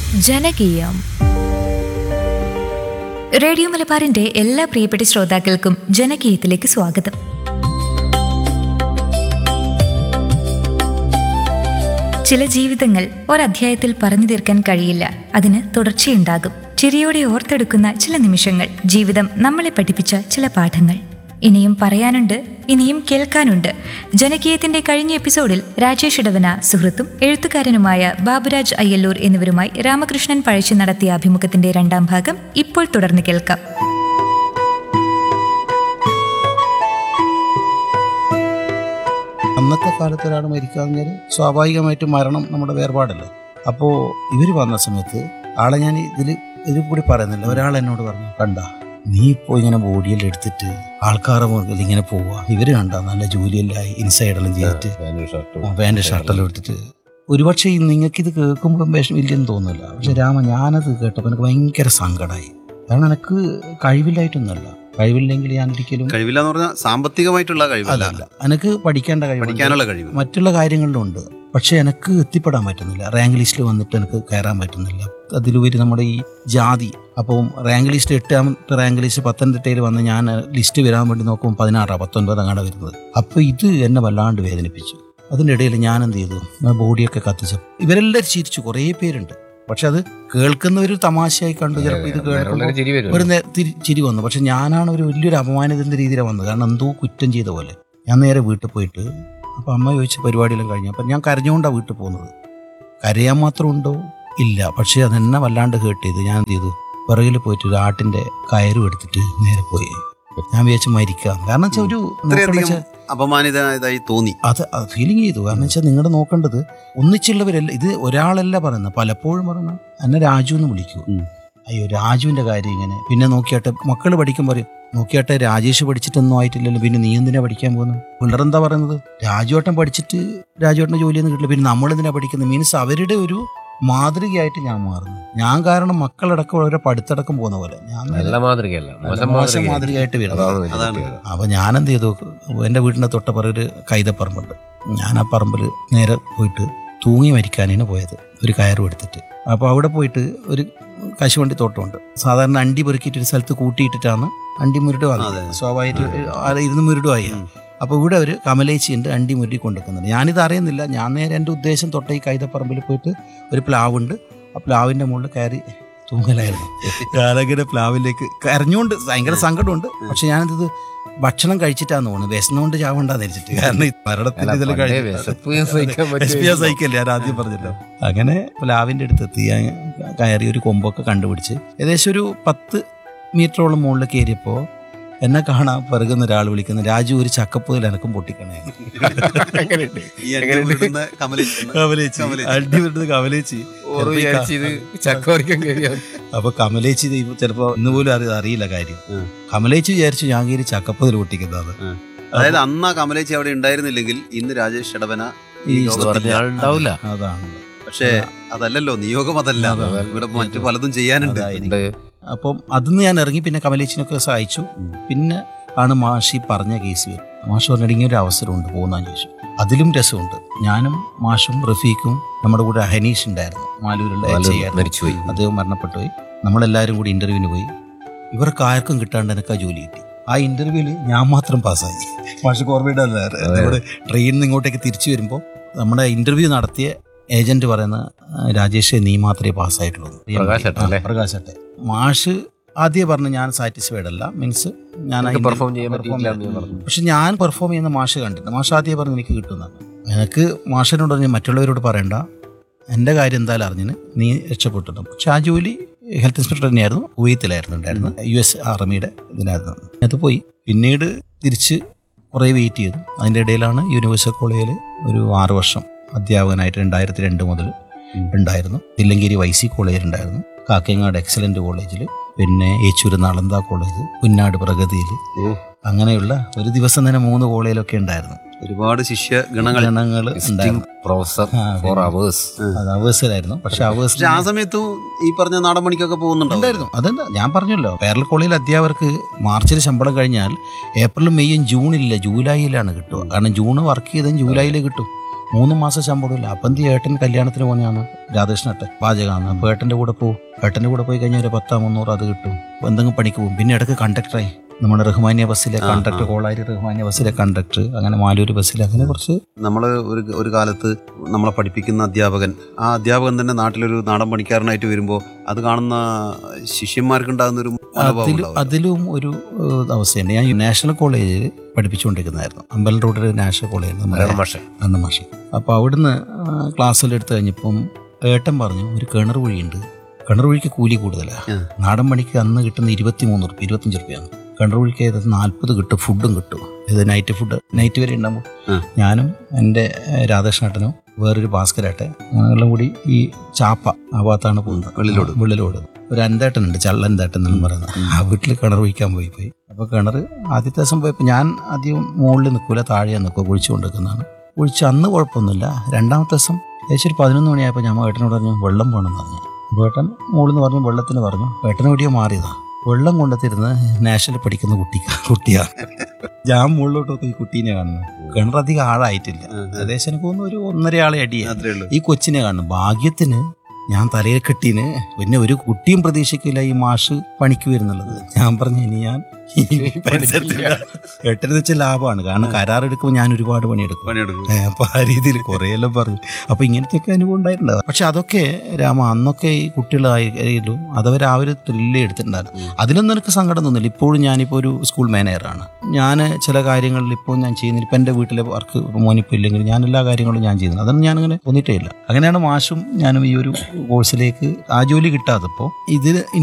ജനകീയം radio മലബാറിന്റെ എല്ലാ പ്രിയപ്പെട്ട ശ്രോതാക്കൾക്കും ജനകീയത്തിലേക്ക് സ്വാഗതം ചില ജീവിതങ്ങൾ ഒരധ്യായത്തിൽ പറഞ്ഞു തീർക്കാൻ കഴിയില്ല അതിന് തുടർച്ചയുണ്ടാകും ചിരിയോടെ ഓർത്തെടുക്കുന്ന ചില നിമിഷങ്ങൾ ജീവിതം നമ്മളെ പഠിപ്പിച്ച ചില പാഠങ്ങൾ ഇനിയും പറയാനുണ്ട് ഇനിയും കേൾക്കാനുണ്ട് ജനകീയത്തിന്റെ കഴിഞ്ഞ എപ്പിസോഡിൽ രാജേഷ് ഇടവന സുഹൃത്തും എഴുത്തുകാരനുമായ ബാബുരാജ് അയ്യല്ലൂർ എന്നിവരുമായി രാമകൃഷ്ണൻ പഴച്ചു നടത്തിയ അഭിമുഖത്തിന്റെ രണ്ടാം ഭാഗം ഇപ്പോൾ തുടർന്ന് കേൾക്കാം അന്നത്തെ കാലത്ത് ഒരാൾ മരിക്കുക എന്ന് പറഞ്ഞാൽ സ്വാഭാവികമായിട്ടും മരണം നമ്മുടെ വേർപാടല്ലേ അപ്പോൾ ഇവർ വന്ന സമയത്ത് ആളെ ഞാൻ ഇതിൽ ഇതിൽ കൂടി പറയുന്നില്ല ഒരാൾ എന്നോട് പറഞ്ഞു കണ്ട നീ ഇപ്പോൾ ഇങ്ങനെ ബോഡിയെല്ലാം എടുത്തിട്ട് ആൾക്കാരെ മുകളിൽ ഇങ്ങനെ പോവുക ഇവർ കണ്ട നല്ല ജോലിയെല്ലാം ഇൻസൈഡെല്ലാം ചെയ്തിട്ട് പാൻറ് ഷർട്ടെല്ലാം എടുത്തിട്ട് ഒരുപക്ഷെ നിങ്ങൾക്ക് ഇത് കേൾക്കുമ്പോൾ വിഷമില്ലെന്ന് തോന്നില്ല പക്ഷെ രാമ ഞാനത് കേട്ടപ്പോൾ എനിക്ക് ഭയങ്കര സങ്കടമായി കാരണം എനിക്ക് കഴിവില്ലായിട്ടൊന്നുമല്ല കഴിവില്ലെങ്കിൽ ഞാൻ ഒരിക്കലും കഴിവില്ല എന്ന് പറഞ്ഞാൽ സാമ്പത്തികമായിട്ടുള്ള അല്ല കഴിവല്ല അല്ല എനിക്ക് പഠിക്കേണ്ട കഴിവ് പഠിക്കാനുള്ള കഴിവ് മറ്റുള്ള കാര്യങ്ങളിലുണ്ട് പക്ഷെ എനിക്ക് എത്തിപ്പെടാൻ പറ്റുന്നില്ല റാങ്ക് ലിസ്റ്റിൽ വന്നിട്ട് എനിക്ക് കയറാൻ പറ്റുന്നില്ല അതിലുപരി നമ്മുടെ ഈ ജാതി അപ്പം റാങ്ക് ലിസ്റ്റ് എട്ടാമത്തെ റാങ്ക് ലിസ്റ്റ് പത്തനംതിട്ടയിൽ വന്ന് ഞാൻ ലിസ്റ്റ് വരാൻ വേണ്ടി നോക്കുമ്പോൾ പതിനാറാണ് പത്തൊൻപത് അങ്ങാണ് വരുന്നത് അപ്പോൾ ഇത് എന്നെ വല്ലാണ്ട് വേദനിപ്പിച്ചു അതിൻ്റെ ഇടയിൽ ഞാൻ എന്ത് ചെയ്തു ഞാൻ ബോഡിയൊക്കെ കത്തിച്ചു ഇവരെല്ലാവരും ചിരിച്ചു കുറേ പേരുണ്ട് പക്ഷെ അത് കേൾക്കുന്നവർ തമാശയായി കണ്ടു ചിലപ്പോൾ ഇത് കേൾക്കുമ്പോൾ ചിരി വരും ഒരു നേ- തിരി- ചിരി വന്നു പക്ഷെ ഞാനാണ് ഒരു വലിയൊരു അപമാനിതന്റെ രീതിയിലാണ് വന്നത് കാരണം എന്തോ കുറ്റം ചെയ്ത പോലെ ഞാൻ നേരെ വീട്ടിൽ പോയിട്ട് അപ്പം അമ്മ ചോദിച്ച പരിപാടിയെല്ലാം കഴിഞ്ഞു അപ്പം ഞാൻ കരഞ്ഞുകൊണ്ടാണ് വീട്ടിൽ പോകുന്നത് കരയാൻ മാത്രം ഉണ്ടോ ഇല്ല പക്ഷേ അതെന്നെ വല്ലാണ്ട് കേട്ട് ചെയ്ത് ഞാൻ എന്ത് ചെയ്തു പുറകിൽ പോയിട്ട് ഒരു ആട്ടിന്റെ കയറും എടുത്തിട്ട് നേരെ പോയി ഞാൻ വിചാരിച്ചു മരിക്കാം കാരണം വെച്ചാൽ ഒരു നോക്കണെന്ന് ഇത്രയധികം വെച്ചാൽ അപമാനിതനായതായി തോന്നി അത് ഫീലിംഗ് ചെയ്തു കാരണം വെച്ചാൽ നിങ്ങൾ നോക്കേണ്ടത് ഒന്നിച്ചുള്ളവരല്ല ഇത് ഒരാളല്ല പറയുന്നത് പലപ്പോഴും പറയുന്നത് എന്നെ രാജു എന്ന് വിളിക്കൂ ഉം. അയ്യോ രാജുവിന്റെ കാര്യം ഇങ്ങനെ പിന്നെ നോക്കിയാട്ടെ മക്കൾ പഠിക്കുമ്പോൾ പറയും നോക്കിയാട്ടെ രാജേഷ് പഠിച്ചിട്ടൊന്നും ആയിട്ടില്ലല്ലോ പിന്നെ നീ എന്തിനാ പഠിക്കാൻ പോകുന്നത് പിള്ളേരെന്താ പറയുന്നത് രാജുവേട്ടൻ പഠിച്ചിട്ട് രാജുവേട്ടൻ്റെ ജോലിയൊന്നും കിട്ടില്ല പിന്നെ നമ്മളെന്തിനാ പഠിക്കുന്നത് മീൻസ് അവരുടെ ഒരു മാതൃകയായിട്ട് ഞാൻ മാറുന്നു ഞാൻ കാരണം മക്കളടക്കം അവരുടെ പഠിത്തടക്കം പോകുന്ന പോലെ ഞാൻ നല്ല മാതൃകയല്ല നല്ല മോശം മാതൃകയായിട്ട് വരുന്നത് അതാണ് വലിയ അതാണ്. പ്രത്യേകത. അപ്പോൾ ഞാൻ എന്ത് ചെയ്തു എൻ്റെ വീടിൻ്റെ തൊട്ടപ്പുറം ഒരു കൈതപ്പറമ്പുണ്ട് ഞാൻ ആ പറമ്പിൽ നേരെ പോയിട്ട് തൂങ്ങി മരിക്കാനാണ് പോയത് ഒരു കയറും എടുത്തിട്ട് അപ്പോൾ അവിടെ പോയിട്ട് ഒരു കശുവണ്ടി തോട്ടമുണ്ട് സാധാരണ അണ്ടി പെറുക്കിയിട്ട് ഒരു സ്ഥലത്ത് കൂട്ടിയിട്ടിട്ടാണ് അണ്ടി മുരുടും അതെ. സ്വാഭാവികമായിട്ട് ഇരുന്ന് മുരുടുമായി ഉം. അപ്പോൾ ഇവിടെ ഒരു കമലേച്ചി ഉണ്ട് അണ്ടി മുരുടി കൊണ്ടുവെക്കുന്നുണ്ട് ഞാനിത് അറിയുന്നില്ല ഞാൻ നേരെ എൻ്റെ ഉദ്ദേശം തൊട്ട ഈ കൈതപ്പറമ്പിൽ പോയിട്ട് ഒരു പ്ലാവുണ്ട് ആ പ്ലാവിൻ്റെ മുകളിൽ കയറി തൂങ്ങലായിരുന്നു ഞാനങ്ങനെ പ്ലാവിലേക്ക് കരഞ്ഞുകൊണ്ട് ഭയങ്കര സങ്കടമുണ്ട് പക്ഷെ ഞാനിത് ഭക്ഷണം കഴിച്ചിട്ടാന്ന് തോന്നുന്നു വിശന്നുകൊണ്ട് ചാവണ്ടെന്ന് ധരിച്ചിട്ട് കാരണം ഈ മരണത്തിന്റെ അല്ല, ഇതിൽ പണ്ടേ വിശപ്പ് സഹിക്കാൻ പറ്റുമോ? സഹിക്കല്ലേ ഞാൻ ആദ്യം പറഞ്ഞല്ലോ അങ്ങനെ പ്ലാവിന്റെ അടുത്ത് എത്തി ഞാൻ കയറി ഒരു കൊമ്പൊക്കെ കണ്ടുപിടിച്ച് ഏകദേശം ഒരു പത്ത് മീറ്ററോളം മുകളിൽ കയറിയപ്പോൾ എന്നെ കാണാൻ പിറകുന്ന ഒരാൾ വിളിക്കുന്നു രാജു ഒരു ചക്കപ്പുതിൽ എനക്കും പൊട്ടിക്കണേ അങ്ങനെയുണ്ട്. ഈ അടി വീഴുന്ന കമലേശ് കമലേച്ചി കമലേച്ചി. അടി വിടുന്നത് കമലേച്ചി ഓറ് വിചാരിച്ച് ഇത് ചക്ക പറിക്കാൻ കയറിയാണ് അപ്പൊ കമലേച്ചി ഇത് ഇപ്പൊ ചിലപ്പോ ഇന്ന് പോലും അറി അറിയില്ല കാര്യം ഉം. കമലേച്ചി വിചാരിച്ചു ഞാൻ കയറി ചക്കപ്പതിൽ പൊട്ടിക്കുന്നത് അതായത് അന്ന് ആ കമലേച്ചി അവിടെ ഉണ്ടായിരുന്നില്ലെങ്കിൽ ഇന്ന് രാജേഷ് ഇടവന ഈ ഈ എന്ന് പറഞ്ഞ ലോകത്തില്ല ആളുണ്ടാവില്ല അതാണ് പക്ഷേ അതല്ലല്ലോ നിയോഗം അതല്ല അതെ. ഇവിടെ മറ്റു പലതും ചെയ്യാനുണ്ട് അതായിരിക്കും. അപ്പം അതിന്ന് ഞാൻ ഇറങ്ങി പിന്നെ കമലേച്ചിനൊക്കെ സഹായിച്ചു പിന്നെ ആണ് മാഷി പറഞ്ഞ കേസ് വരും മാഷ് പറഞ്ഞിട്ട് ഇങ്ങനെ ഒരു അവസരമുണ്ട് പോകുന്നതിന് ചോദിച്ചു അതിലും രസമുണ്ട് ഞാനും മാഷും റഫീഖും നമ്മുടെ കൂടെ ഹനീഷ് ഉണ്ടായിരുന്നു മാലൂരുള്ള മാലൂർ ചെയ്യായിരുന്നു. മരിച്ചുപോയി അദ്ദേഹം മരണപ്പെട്ടു പോയി നമ്മളെല്ലാവരും കൂടി ഇന്റർവ്യൂവിന് പോയി ഇവർക്ക് ആർക്കും കിട്ടാണ്ട് എനിക്ക് ആ ജോലി കിട്ടി ആ ഇന്റർവ്യൂവിൽ ഞാൻ മാത്രം പാസ്സായി മാഷ് കോർബയുടെ നമ്മുടെ ട്രെയിനിൽ നിന്ന് ഇങ്ങോട്ടേക്ക് തിരിച്ചു വരുമ്പോൾ നമ്മുടെ ഇന്റർവ്യൂ നടത്തിയ ഏജന്റ് പറയുന്ന "ആ, രാജേഷ് നീ മാത്രമേ പാസ്സായിട്ടുള്ളൂ പ്രകാശ് ഏട്ടൻ അല്ലേ? പ്രകാശ് ഏട്ടൻ മാഷ് ആദ്യം പറഞ്ഞു ഞാൻ സാറ്റിസ്ഫൈഡ് അല്ല മീൻസ് ഞാൻ ആ എനിക്ക് interview പെർഫോം ചെയ്യാൻ perform പറ്റിയില്ല എന്ന് ചെയ്യാൻ- പറഞ്ഞു പക്ഷെ ഞാൻ പെർഫോം ചെയ്യുന്ന മാഷ് കണ്ടിട്ട് മാഷ് ആദ്യം പറഞ്ഞു എനിക്ക് കിട്ടുന്നതാണ് എനിക്ക് മാഷിനോട് പറഞ്ഞു മറ്റുള്ളവരോട് പറയണ്ട എൻ്റെ കാര്യം എന്തായാലും അറിഞ്ഞിന് നീ രക്ഷപ്പെട്ടിട്ടും പക്ഷെ ആ ജോലി ഹെൽത്ത് ഇൻസ്പെക്ടർ തന്നെയായിരുന്നു കുവൈത്തിലായിരുന്നു ഉണ്ടായിരുന്നത് യു എസ് ആർമിയുടെ ഇതിനായിരുന്നു അത് പോയി പിന്നീട് തിരിച്ച് കുറേ വെയിറ്റ് ചെയ്തു അതിൻ്റെ ഇടയിലാണ് യൂണിവേഴ്സിറ്റി കോളേജിൽ ഒരു ആറ് വർഷം അധ്യാപകനായിട്ട് രണ്ടായിരത്തി രണ്ട് മുതൽ ഉണ്ടായിരുന്നു തില്ലങ്കേരി വൈ സി കോളേജിൽ ഉണ്ടായിരുന്നു കാക്കയങ്ങാട് എക്സലന്റ് കോളേജിൽ പിന്നെ ഏച്ചൂർ നളന്ത കോളേജ് പുന്നാട് പ്രഗതിയിൽ ഓ. അങ്ങനെയുള്ള ഒരു ദിവസം തന്നെ മൂന്ന് കോളേജിലൊക്കെ ഉണ്ടായിരുന്നു ഒരുപാട് ശിഷ്യ ഗണങ്ങൾ ഗണങ്ങൾ ഉണ്ടായിരുന്നു പ്രൊഫസർ ആ, ഫോർ പിന്നെ. അവേഴ്സ് അത് അവേഴ്സിലായിരുന്നു പക്ഷെ അവേഴ്സ് പക്ഷെ ആ സമയത്തും ഈ പറഞ്ഞ നാടൻ പണിക്കൊക്കെ പോകുന്നുണ്ടോ ഉണ്ടായിരുന്നു അതെന്താ ഞാൻ പറഞ്ഞല്ലോ കേരള കോളേജിൽ അധ്യാപകർക്ക് മാർച്ചിൽ ശമ്പളം കഴിഞ്ഞാൽ ഏപ്രിലും മെയ്യും ജൂണിലില്ല ജൂലൈയിലാണ് കിട്ടുക കാരണം ജൂൺ വർക്ക് ചെയ്തും ജൂലൈയിൽ കിട്ടും മൂന്ന് മാസം ശമ്പളമില്ല അപ്പം എന്ത് ചെയ്യും? ഏട്ടൻ കല്യാണത്തിന് പോകുന്നതാണ് രാധാകൃഷ്ണേട്ടൻ പാചകമാണ് അപ്പോൾ ഏട്ടൻ്റെ കൂടെ പോകും ഏട്ടൻ്റെ കൂടെ പോയി കഴിഞ്ഞാൽ ഒരു പത്താ മുന്നൂറ് അത് കിട്ടും അപ്പോൾ എന്തെങ്കിലും പണിക്ക് പോകും പിന്നെ ഇടയ്ക്ക് കണ്ടക്ടറായി നമ്മുടെ റഹ്മാനിയ ബസ്സിലെ ആ, കണ്ടക്ടർ ആ. കോളാരി റഹ്മാനിയ ബസ്സിലെ കണ്ടക്ടർ അങ്ങനെ മാലൂർ ബസ്സിൽ അങ്ങനെ കുറച്ച് നമ്മൾ ഒരു ഒരു കാലത്ത് നമ്മളെ പഠിപ്പിക്കുന്ന അധ്യാപകൻ ആ അധ്യാപകൻ തന്നെ നാട്ടിലൊരു നാടൻ പണിക്കാരനായിട്ട് വരുമ്പോൾ അത് കാണുന്ന ശിഷ്യന്മാർക്കുണ്ടാകുന്ന ഒരു മനോഭാവം അതിലും ഉണ്ടാവുമല്ലോ. അതിലും ഒരു ഏഹ്, അവസ്ഥയുണ്ട് ഞാൻ നാഷണൽ കോളേജിൽ പഠിപ്പിച്ചുകൊണ്ടിരിക്കുന്നതായിരുന്നു അമ്പലം റോഡിൽ നാഷണൽ കോളേജ് മലയാളം ഭാഷ അന്ന മാഷ് അപ്പോൾ അവിടുന്ന് ക്ലാസ്സിൽ എടുത്തു കഴിഞ്ഞപ്പം ഏട്ടൻ പറഞ്ഞു ഒരു കിണർ വഴിയുണ്ട് കിണർ വഴിക്ക് കൂലി കൂടുതലാണ് ആ. നാടൻ പണിക്ക് അന്ന് കിട്ടുന്ന ഇരുപത്തി മൂന്ന് റുപ്യ ഇരുപത്തഞ്ച് റുപ്യാണ് കിണർ വഴിക്ക് ഏകദേശം നാൽപ്പത് കിട്ടും ഫുഡും കിട്ടും ഇത് നൈറ്റ് ഫുഡ് നൈറ്റ് വരെ ഉണ്ടാകുമ്പോൾ ആ. ഞാനും എൻ്റെ രാധാകൃഷ്ണേട്ടനും വേറൊരു ഭാസ്കരേട്ടൻ ഞങ്ങളെല്ലാം കൂടി ഈ ചാപ്പ ആ ഭാഗത്താണ് പോകുന്നത് വെള്ളിലോട്. വെള്ളിലോട് ഒരു അന്തേട്ടനുണ്ട് ചള്ളന്തേട്ടൻ എന്നാണ് പറയുന്നത് ആ വീട്ടിൽ കിണർ ഒഴിക്കാൻ പോയി പോയി അപ്പോൾ കിണർ ആദ്യത്തെ ദിവസം പോയപ്പോൾ ഞാൻ ആദ്യം മുകളിൽ നിൽക്കൂല താഴെ നിൽക്കുക കുഴിച്ചു കൊണ്ടിരിക്കുന്നതാണ് കുഴിച്ച് അന്ന് കുഴപ്പമൊന്നുമില്ല രണ്ടാമത്തെ ദിവസം ഏകദേശം ഒരു പതിനൊന്ന് മണിയായപ്പോൾ ഞാൻ ഏട്ടനോട് പറഞ്ഞു വെള്ളം വേണമെന്ന് പറഞ്ഞു അപ്പോൾ ഏട്ടൻ മുകളിൽ നിന്ന് പറഞ്ഞു വെള്ളത്തിന് പറഞ്ഞു ഏട്ടന് വേണ്ടിയോ മാറിയതാ വെള്ളം കൊണ്ടെത്തിരുന്ന് നാഷണൽ പഠിക്കുന്ന കുട്ടി കുട്ടിയാണ് ഞാൻ മുകളിലോട്ട് നോക്കി ഈ കുട്ടീനെ കാണുന്നു കിണർ അധികം ആഴായിട്ടില്ല ആ, ആ. ഏകദേശം എനിക്ക് തോന്നുന്നു ഒരു ഒന്നര ആളെ അടിയാണ് അത്രേ ഉള്ളൂ ഈ കൊച്ചിനെ കാണുന്നു ഭാഗ്യത്തിന് ഞാൻ തലയിൽ കെട്ടീന് പിന്നെ ഒരു കുട്ടിയും പ്രതീക്ഷിക്കില്ല ഈ മാഷ് പണിക്ക് വരുന്നുള്ളത് ഞാൻ പറഞ്ഞു ഇനി ഞാൻ ഈ പരിസരത്തില്ല എട്ടെന്ന് വെച്ചാൽ ലാഭമാണ് കാരണം കരാർ എടുക്കുമ്പോൾ ഞാൻ ഒരുപാട് പണിയെടുക്കും പണിയെടുക്കും ഏ, അപ്പൊ ആ രീതിയിൽ കുറേയെല്ലാം പറഞ്ഞു അപ്പൊ ഇങ്ങനത്തെയൊക്കെ അനുഭവം ഉണ്ടായിട്ടുണ്ടാവും പക്ഷെ അതൊക്കെ രാമ അന്നൊക്കെ ഈ കുട്ടികളായാലും അതവർ ആ ഒരു ത്രില്ല് എടുത്തിട്ടുണ്ടായിരുന്നു അതിലൊന്നും എനിക്ക് സങ്കടം തോന്നില്ല ഇപ്പോഴും ഞാനിപ്പോൾ ഒരു സ്കൂൾ മാനേജറാണ് ഞാൻ ചില കാര്യങ്ങളിൽ ഇപ്പോൾ ഞാൻ ചെയ്യുന്നില്ല ഇപ്പം എൻ്റെ വീട്ടിലെ വർക്ക് മോനിപ്പോൾ ഇല്ലെങ്കിൽ ഞാൻ എല്ലാ കാര്യങ്ങളും ഞാൻ ചെയ്യുന്നു അതൊന്നും ഞാനങ്ങനെ തോന്നിയിട്ടേ ഇല്ല അങ്ങനെയാണ് മാഷും ഞാനും ഈ ഒരു കോഴ്സിലേക്ക് ആ ജോലി കിട്ടാത്തപ്പോൾ ഇതിൽ